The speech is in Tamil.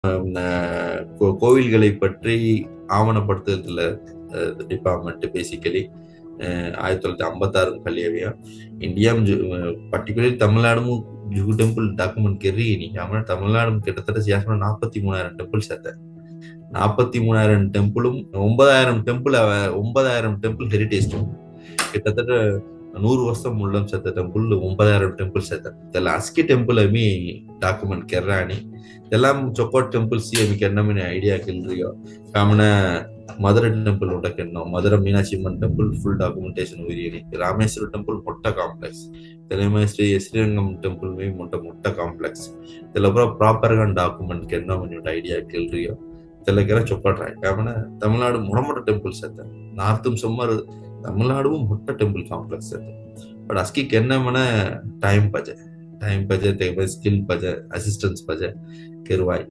கோவில்களை பற்றி ஆவணப்படுத்துறதுல டிபார்ட்மெண்ட் பேசிக்கலி ஆயிரத்தி தொள்ளாயிரத்தி ஐம்பத்தாறு கல்வியா இந்தியா பர்టిక్యులర్లీ తమిళనాడు జూ టెంపుల్ డాక్యుమెంట్ కెర్రీ ஆமாம் தமிழ்நாடு கிட்டத்தட்ட சேஷமா நாற்பத்தி மூணாயிரம் டெம்பிள் சேர்த்தேன் நாற்பத்தி மூணாயிரம் டெம்பிளும் ஒன்பதாயிரம் டெம்பிள் ஒன்பதாயிரம் டெம்பிள் ஹெரிட்டேஜ் கிட்டத்தட்ட ನೂರು ವರ್ಷ ಮುಳ್ಳಂ ಸತ್ತ ಟೆಂಪಲ್ ಒಂಬದಾಯಿரம் ಟೆಂಪಲ್ ಸತ್ತ ಇದೆಲ್ಲ ಅಸ್ಕಿ ಟೆಂಪಲ್ ಅಮಿ ಡಾಕ್ಯುಮೆಂಟ್ ಕೆರ್ರಾಣಿ ಇದೆಲ್ಲ ಚೊಕ್ಕೋಟ್ ಟೆಂಪಲ್ ಸಿ ಅಮಿ ಕೆನ್ನಮಿನ ಐಡಿಯಾ ಕಿಲ್ರಿಯೋ ಕಾಮನ ಮಧುರ ಟೆಂಪಲ್ ఉండకెన్నో Madurai Meenakshi Amman temple full documentation ఉరియని రామేశ్వర టెంపుల్ మొట్ట కాంప్లెక్స్ తెలంగాణ శ్రీ శ్రీరంగం టెంపుల్ మీ మొట్ట మొట్ట కాంప్లెక్స్ తెలపుర ప్రాపర్ గా డాక్యుమెంట్ ಕೆನ್ನೋ ಮನಿ ಐಡಿಯಾ ಕಿಲ್ರಿಯೋ ತೆಲಗೆರ ಚೊಕ್ಕೋಟ್ರಾಯ್ ಕಾಮನ ತಮಿಳ್ನಾಡು ಮೊಡಮೊಟ್ಟ ಟೆಂಪಲ್ಸ್ ಅತ್ತ ನಾರ್ತುம் ಸುಮಾರು ತಮಿಳ್ನಾಡು ಮೊಟ್ಟ ಟೆಂಪಲ್ ಕಾಂಪ್ಲೆಕ್ಸ್ ಅದು ಬಟ್ ಅಸ್ಕಿಕ್ ಎನ್ನ ಮನ ಟೈಮ್ ಪಜೆ ಟೈಮ್ ಪಜೆ ತೆಗೆ ಸ್ಕಿಲ್ ಪಜೆ ಅಸಿಸ್ಟೆನ್ಸ್ ಪಜೆ ಕೆರುವಾಯ್